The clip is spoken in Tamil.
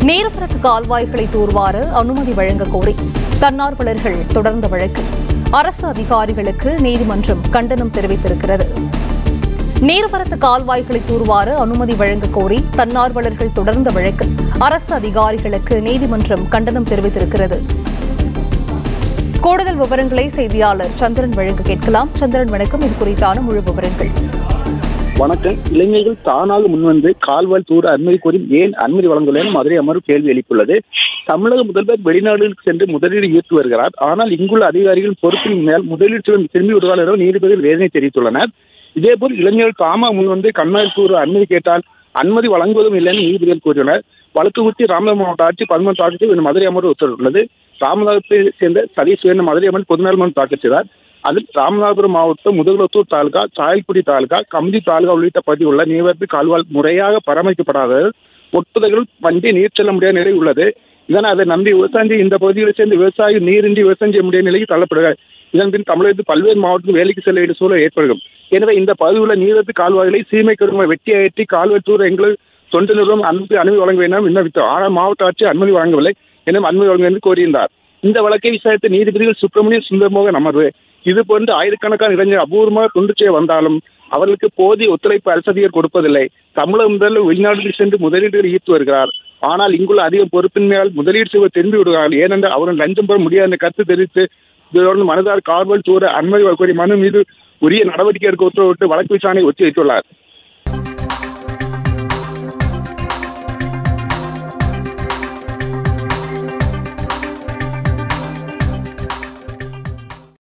நீர்வரத்து கால்வாய்களை தூர்வார அனுமதி வழங்க கோரி தன்னார்வலர்கள் தொடர்ந்த வழக்கு அரசு அதிகாரிகளுக்கு நீதிமன்றம் கண்டனம் தெரிவித்திருக்கிறது நீர்வரத்து கால்வாய்களை தூர்வார அனுமதி வழங்க கோரி தன்னார்வலர்கள் தொடர்ந்த வழக்கு அரசு அதிகாரிகளுக்கு நீதிமன்றம் கண்டனம் தெரிவித்திருக்கிறது கூடுதல் விவரங்களை செய்தியாளர் சந்திரன் வழங்க கேட்கலாம் சந்திரன் வணக்கம் இது குறித்தான முழு விவரங்கள் வணக்கம் இளைஞர்கள் தானாக முன்வந்து கால்வாய் தூர அனுமதி கோரி ஏன் அனுமதி வழங்கவில்லை என மதுரை அமர்வு கேள்வி எழுப்பியுள்ளது தமிழக முதல்வர் வெளிநாடுகளுக்கு சென்று முதலீடு ஈர்த்து வருகிறார் ஆனால் இங்குள்ள அதிகாரிகள் பொறுப்பின் மேல் முதலீடு செய்யும் திரும்பி விடுவார் என நீதிபதிகள் வேதனை தெரிவித்துள்ளனர் இதேபோல் இளைஞர்கள் தாமா முன்வந்து கண்ணால் தூர அனுமதி கேட்டால் அனுமதி வழங்குவதும் இல்லை என நீதிபதிகள் கூறியுள்ளனர் வழக்கு குறித்து ராமநாதபுரம் மாவட்ட ஆட்சி பதினொன்று தாக்கல் செய்து மதுரை அமர்வு உத்தரவிட்டுள்ளது ராமநாதத்தை சேர்ந்த சதீஷ் வேணு மதுரை அமர்வு பொதுநல மனு தாக்கல் செய்தார் அதில் ராமநாதபுரம் மாவட்டம் முதுகுளத்தூர் தாலுகா சாயல்குடி தாலுகா கமிதி தாலுகா உள்ளிட்ட பகுதியில் உள்ள நீர்வரத்து கால்வாய் முறையாக பராமரிக்கப்படாத ஒட்டுதல்கள் வண்டி நீர் செல்ல முடியாத நிலை உள்ளது இதனால் அதை நம்பி விவசாயம் இந்த பகுதிகளை சேர்ந்து விவசாயி நீரின்றி விவசாயம் செய்ய முடியாத நிலைக்கு தள்ளப்படுகிறார் இதன் பின் தமிழகத்தில் பல்வேறு மாவட்டத்தில் வேலைக்கு செல்ல வேண்டிய சூழல் ஏற்படும் எனவே இந்த பகுதியில் உள்ள நீரத்து கால்வாய்களை சீமை கருமை வெட்டி அகற்றி கால்வாய் தூர எங்கள் தொண்டு நிறுவனம் அனுமதி அனுமதி வழங்க வேண்டும் விண்ணப்பித்தார் ஆனால் மாவட்ட ஆட்சி அனுமதி வழங்கவில்லை எனவே அனுமதி வழங்க என்று கோரியிருந்தார் இந்த வழக்கை விசாரித்த நீதிபதிகள் சுப்பிரமணியன் சுந்தரமோகன் அமர்வு இது போன்று ஆயிரக்கணக்கான இளைஞர் அபூர்வமாக தொண்டு செய்ய வந்தாலும் அவர்களுக்கு போதிய ஒத்துழைப்பு அரசதிகர் கொடுப்பதில்லை தமிழக முதல்வர் வெளிநாடுகளில் சென்று முதலீடுகள் ஈர்த்து வருகிறார் ஆனால் இங்குள்ள அதிக பொறுப்பின்மையால் முதலீடு செய்வ திரும்பி விடுகிறார்கள் ஏனென்றால் அவர்கள் லஞ்சம் பெற முடியாத என்ற கருத்து தெரிவித்து தொடர்ந்து மனதார் கார்வல் தூர அனுமதி கோரிய மனு மீது உரிய நடவடிக்கை எடுக்க உத்தரவிட்டு வழக்கு விசாரணை ஒத்தி வைத்துள்ளார்